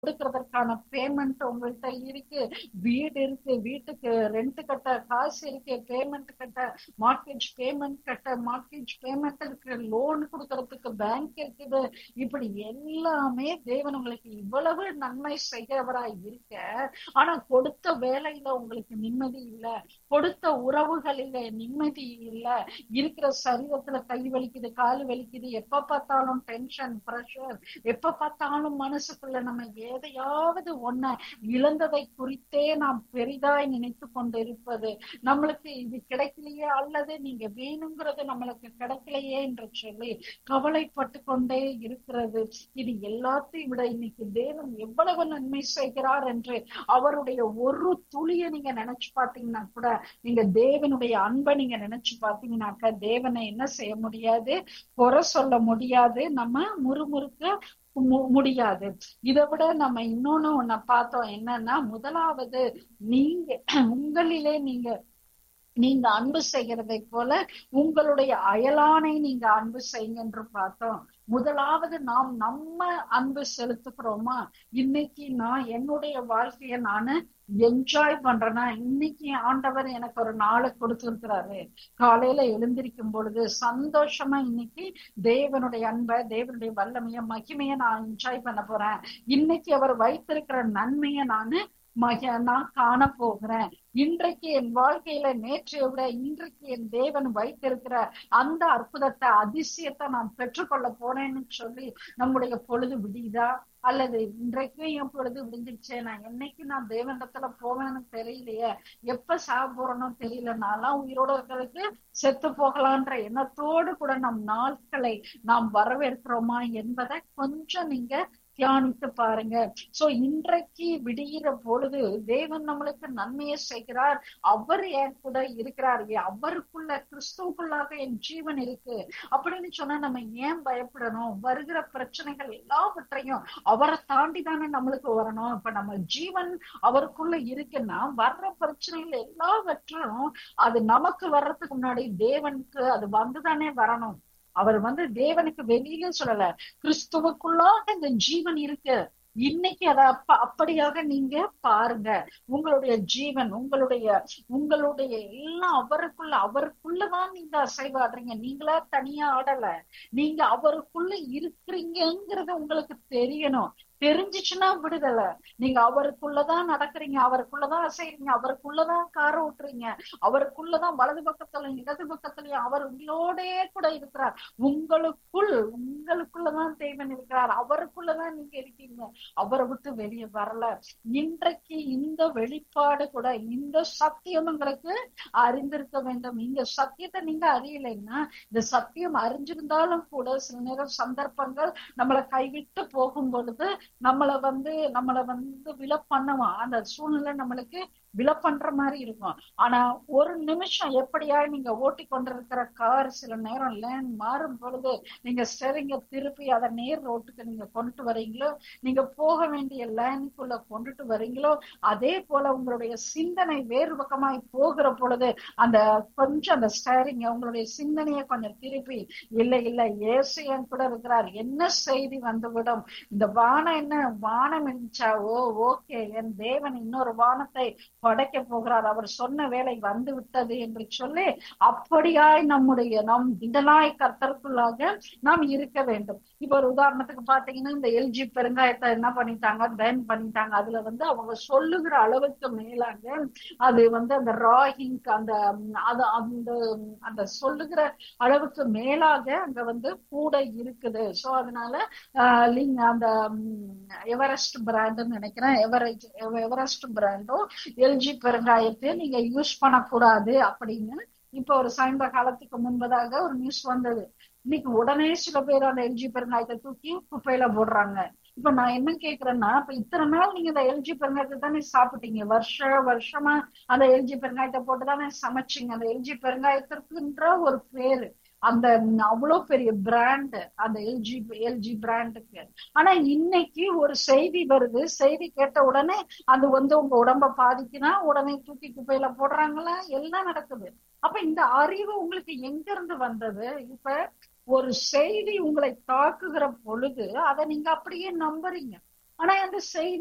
கொடுக்கறதற்கான payment உங்கள்கிட்ட இருக்கு வீடு இருக்கு வீட்டுக்கு ரெண்ட் கட்ட காசு இருக்கு பேமெண்ட் கட்ட மார்க்கெட் பேமெண்ட் கட்ட மார்க்கெட் பேமெண்ட் இருக்கு லோன் கொடுக்கறதுக்கு பேங்க் இருக்குது இப்படி எல்லாமே தேவன் உங்களுக்கு இவ்வளவு நன்மை செய்கிறவராய் இருக்க ஆனா கொடுத்த வேலையில உங்களுக்கு நிம்மதி இல்ல கொடுத்த உறவுகளில நிம்மதி இல்ல இருக்கிற சரீரத்துல கை வலிக்குது கால் வலிக்குது எப்ப பார்த்தாலும் டென்ஷன் ப்ரெஷர் எப்ப பார்த்தாலும் மனசுக்குள்ள நம்ம எதையாவது ஒன்ன இழந்ததை குறித்தே நாம் பெரிதாய் நினைத்து கொண்டு இருப்பது நம்மளுக்கு இது கிடைக்கலையே அல்லது நீங்க வேணுங்கிறது நம்மளுக்கு கிடைக்கலையே என்று சொல்லி கவலைப்பட்டு கொண்டே இருக்கிறது இது எல்லாத்தையும் விட இன்னைக்கு தேவன் எவ்வளவு நன்மை செய்கிறார் என்று அவருடைய ஒரு துளியை நீங்க நினைச்சு பார்த்தீங்கன்னா கூட நீங்க தேவனுடைய அன்பை நீங்க நினைச்சு பார்த்தீங்கன்னாக்கா தேவனை என்ன செய்ய முடியாது குறை சொல்ல முடியாது நம்ம முறுமுறுக்க முடியாது இதை விட நம்ம இன்னொன்னு ஒன்ன பார்த்தோம் என்னன்னா முதலாவது நீங்க உங்களிலே நீங்க நீங்க அன்பு செய்கிறதை போல உங்களுடைய அயலானை நீங்க அன்பு செய்யுங்க என்று பார்த்தோம் முதலாவது நாம் நம்ம அன்பு செலுத்துக்கிறோமா இன்னைக்கு நான் என்னுடைய வாழ்க்கைய நானு என்ஜாய் பண்றேன்னா இன்னைக்கு ஆண்டவர் எனக்கு ஒரு நாளை கொடுத்திருக்கிறாரு காலையில எழுந்திருக்கும் பொழுது சந்தோஷமா இன்னைக்கு தேவனுடைய அன்பை தேவனுடைய வல்லமைய மகிமைய நான் என்ஜாய் பண்ண போறேன் இன்னைக்கு அவர் வைத்திருக்கிற நன்மைய நானு மக நான் காண போகிறேன் இன்றைக்கு என் வாழ்க்கையில நேற்றைய விட இன்றைக்கு என் தேவன் வைத்திருக்கிற அந்த அற்புதத்தை அதிசயத்தை நான் பெற்றுக்கொள்ள போறேன்னு சொல்லி நம்முடைய பொழுது விடியுதா அல்லது இன்றைக்கும் என் பொழுது விடிஞ்சிருச்சே நான் என்னைக்கு நான் தேவனிடத்துல போவேன்னு தெரியலையே எப்ப சாக போறேனோ தெரியல நான்லாம் உயிரோட இருக்கிறதுக்கு செத்து போகலான்ற எண்ணத்தோடு கூட நம் நாட்களை நாம் வரவேற்கிறோமா என்பதை கொஞ்சம் நீங்க தியானித்து பாருங்க சோ இன்றைக்கு விடுகிற பொழுது தேவன் நம்மளுக்கு நன்மையை செய்கிறார் அவர் என் கூட இருக்கிறார் அவருக்குள்ள கிறிஸ்துவுக்குள்ளாக என் ஜீவன் இருக்கு அப்படின்னு சொன்னா நம்ம ஏன் பயப்படணும் வருகிற பிரச்சனைகள் எல்லாவற்றையும் அவரை தாண்டி தானே நம்மளுக்கு வரணும் இப்ப நம்ம ஜீவன் அவருக்குள்ள இருக்குன்னா வர்ற பிரச்சனைகள் எல்லாவற்றும் அது நமக்கு வர்றதுக்கு முன்னாடி தேவனுக்கு அது வந்துதானே வரணும் அவர் வந்து தேவனுக்கு வெளியில சொல்லல கிறிஸ்துவுக்குள்ளாக இந்த ஜீவன் இருக்கு இன்னைக்கு அத அப்ப அப்படியாக நீங்க பாருங்க உங்களுடைய ஜீவன் உங்களுடைய உங்களுடைய எல்லாம் அவருக்குள்ள அவருக்குள்ளதான் நீங்க அசைவாடுறீங்க நீங்களா தனியா ஆடல நீங்க அவருக்குள்ள இருக்கிறீங்கிறது உங்களுக்கு தெரியணும் தெரிஞ்சிச்சுன்னா விடுதலை நீங்க அவருக்குள்ளதான் நடக்கிறீங்க அவருக்குள்ளதான் அசைறீங்க அவருக்குள்ளதான் கார ஓட்டுறீங்க அவருக்குள்ளதான் வலது பக்கத்துலயும் இடது பக்கத்துலயும் அவர் உங்களோடே கூட இருக்கிறார் உங்களுக்குள் உங்களுக்குள்ளதான் தேவன் இருக்கிறார் அவருக்குள்ளதான் நீங்க இருக்கீங்க அவரை விட்டு வெளியே வரல இன்றைக்கு இந்த வெளிப்பாடு கூட இந்த சத்தியம் உங்களுக்கு அறிந்திருக்க வேண்டும் இந்த சத்தியத்தை நீங்க அறியலைன்னா இந்த சத்தியம் அறிஞ்சிருந்தாலும் கூட சில நேரம் சந்தர்ப்பங்கள் நம்மளை கைவிட்டு போகும் பொழுது நம்மள வந்து நம்மள வந்து வில பண்ணுவான் அந்த சூழ்நிலை நம்மளுக்கு வில பண்ற மாதிரி இருக்கும் ஆனா ஒரு நிமிஷம் எப்படியா நீங்க ஓட்டி கொண்டிருக்கிற கார் சில நேரம் லேன் மாறும் பொழுது நீங்க ஸ்டெரிங்க திருப்பி அதை நேர் ரோட்டுக்கு நீங்க கொண்டுட்டு வரீங்களோ நீங்க போக வேண்டிய லேனுக்குள்ள கொண்டுட்டு வரீங்களோ அதே போல உங்களுடைய சிந்தனை வேறு பக்கமாய் போகிற பொழுது அந்த கொஞ்சம் அந்த ஸ்டேரிங் உங்களுடைய சிந்தனையை கொஞ்சம் திருப்பி இல்லை இல்லை ஏசு என் கூட இருக்கிறார் என்ன செய்தி வந்துவிடும் இந்த வானம் என்ன வானம் இருந்துச்சா ஓ ஓகே என் தேவன் இன்னொரு வானத்தை படைக்க போகிறார் அவர் சொன்ன வேலை வந்து விட்டது என்று சொல்லி அப்படியாய் நம்முடைய நம் இதனாய் கர்த்தருக்குள்ளாக நாம் இருக்க வேண்டும் இப்ப ஒரு உதாரணத்துக்கு பாத்தீங்கன்னா இந்த எல்ஜி பெருங்காயத்தை என்ன பண்ணிட்டாங்க பேன் பண்ணிட்டாங்க அதுல வந்து அவங்க சொல்லுகிற அளவுக்கு மேலாக அது வந்து அந்த ராகிங் அந்த அது அந்த அந்த சொல்லுகிற அளவுக்கு மேலாக அங்க வந்து கூட இருக்குது சோ அதனால லிங் அந்த எவரெஸ்ட் பிராண்டுன்னு நினைக்கிறேன் எவரேஜ் எவரெஸ்ட் பிராண்டும் எல்ஜி பெருங்காயத்தை நீங்க யூஸ் பண்ணக்கூடாது அப்படின்னு இப்ப ஒரு சமீப காலத்துக்கு முன்பதாக ஒரு நியூஸ் வந்தது இன்னைக்கு உடனே சில பேர் அந்த எல்ஜி பெருங்காயத்தை தூக்கி குப்பையில போடுறாங்க இப்ப நான் என்ன கேக்குறேன்னா இப்ப இத்தனை நாள் நீங்க இந்த எல்ஜி பெருங்காயத்தை தானே சாப்பிட்டீங்க வருஷ வருஷமா அந்த எல்ஜி பெருங்காயத்தை போட்டு தானே சமைச்சிங்க அந்த எல்ஜி பெருங்காயத்திற்குன்ற ஒரு பேரு அந்த அவ்வளவு பெரிய பிராண்ட் அந்த எல்ஜி எல்ஜி பிராண்டுக்கு ஆனா இன்னைக்கு ஒரு செய்தி வருது செய்தி கேட்ட உடனே அது வந்து உங்க உடம்ப பாதிக்குன்னா உடனே தூக்கி குப்பையில போடுறாங்களா எல்லாம் நடக்குது அப்ப இந்த அறிவு உங்களுக்கு எங்க இருந்து வந்தது இப்ப ஒரு செய்தி உங்களை தாக்குகிற பொழுது அதை நீங்க அப்படியே நம்புறீங்க ஆனா அந்த செய்தி